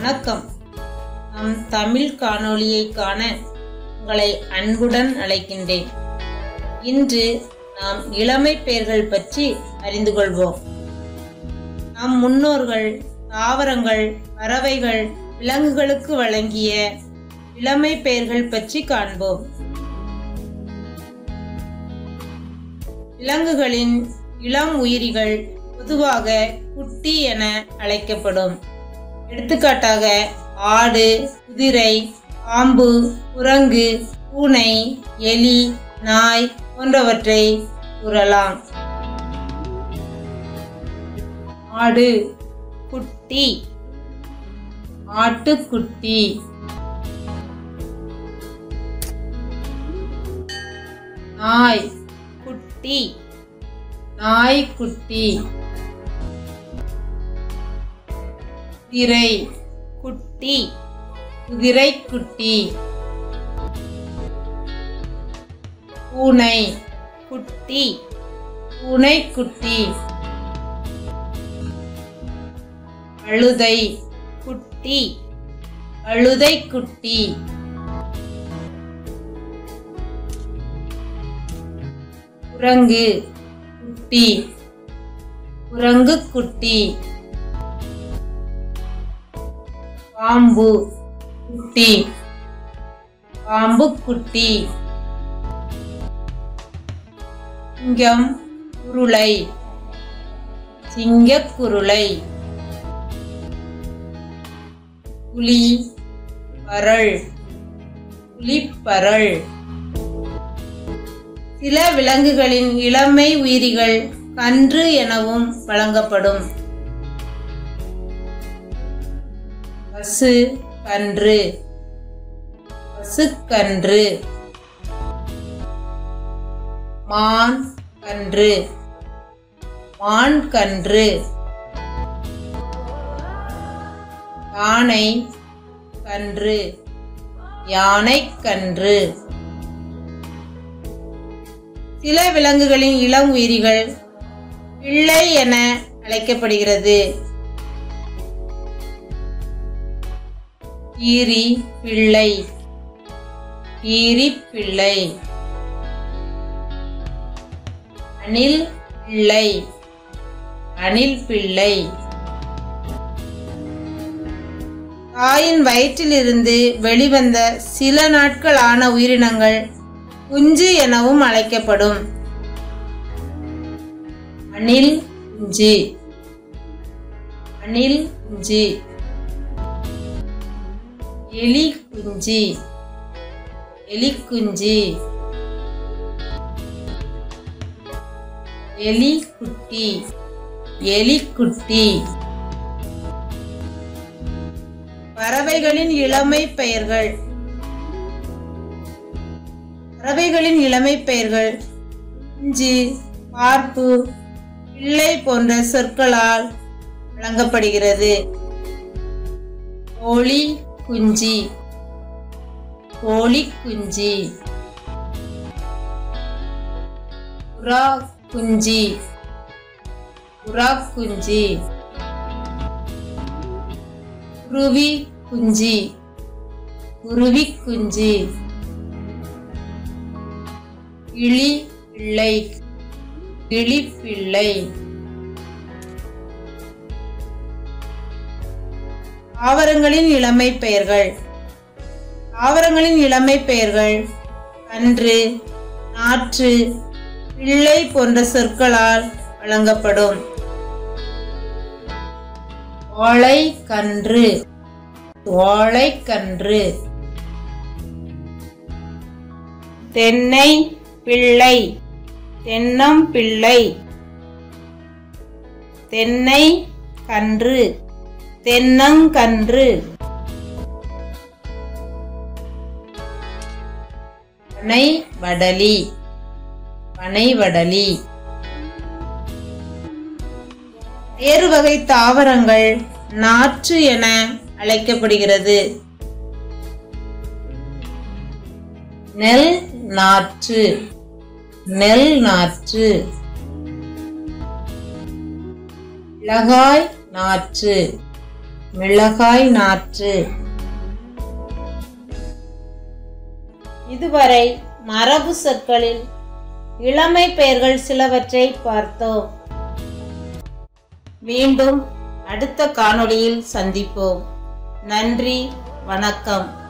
வணக்கம் நம் தமிழ் காணொளியை காண உங்களை அன்புடன் அழைக்கின்றேன் இன்று நாம் இளமை பெயர்கள் பற்றி அறிந்து கொள்வோம் நம் முன்னோர்கள் தாவரங்கள் பறவைகள் விலங்குகளுக்கு வழங்கிய இளமை பெயர்கள் பற்றி காண்போம் விலங்குகளின் இளம் உயிரிகள் பொதுவாக குட்டி என அழைக்கப்படும் எடுத்துக்காட்டாக ஆடு குதிரை பாம்பு குரங்கு பூனை எலி நாய் போன்றவற்றை கூறலாம் ஆடு குட்டி ஆட்டுக்குட்டி நாய் குட்டி நாய்க்குட்டி குதிரை குட்டி குதிரைக்குட்டி பூனை குட்டி பூனைக்குட்டி அழுதை குட்டி அழுதைக்குட்டி குரங்கு குட்டி குரங்கு குட்டி பாம்பு குட்டி பாம்பு குட்டி சிங்கம் குருளை சிங்கக் குருளை புலி பரள் புலிப்பரள் சில விலங்குகளின் இளமை உயிரிகள் கன்று எனவும் வழங்கப்படும் பசு கன்று பசுக்கன்று மான் கன்று மான் கன்று யானை கன்று யானை கன்று சில விலங்குகளின் இளம் உயிரிகள் பிள்ளை என அழைக்கப்படுகிறது கீரி பிள்ளை கீரி பிள்ளை அணில் பிள்ளை அணில் பிள்ளை தாயின் வயிற்றிலிருந்து வெளிவந்த சில நாட்கள் ஆன உயிரினங்கள் குஞ்சு எனவும் அழைக்கப்படும் அணில் குஞ்சு அணில் குஞ்சு எலி குஞ்சு எலி குஞ்சு எலி குட்டி எலி குட்டி பறவைகளின் இளமை பெயர்கள் பறவைகளின் இளமை பெயர்கள் குஞ்சு பார்ப்பு பிள்ளை போன்ற சொற்களால் வழங்கப்படுகிறது கோழி குஞ்சி கோழி குஞ்சி புறா குஞ்சி புறா குஞ்சி குருவி குஞ்சி குருவி குஞ்சி கிளி பிள்ளை கிளி பிள்ளை தாவரங்களின் இளமை பெயர்கள் தாவரங்களின் இளமை பெயர்கள் கன்று நாற்று பிள்ளை போன்ற சொற்களால் வழங்கப்படும் ஓலை கன்று ஓலை கன்று தென்னை பிள்ளை தென்னம் பிள்ளை தென்னை கன்று தென்னங்கன்று பனை வடலி பனை வடலி வேறு வகை தாவரங்கள் நாற்று என அழைக்கப்படுகிறது நெல் நாற்று நெல் நாற்று மிளகாய் நாற்று மிளகாய் நாற்று இதுவரை மரபு சொற்களில் இளமை பெயர்கள் சிலவற்றை பார்த்தோம் மீண்டும் அடுத்த காணொளியில் சந்திப்போம் நன்றி வணக்கம்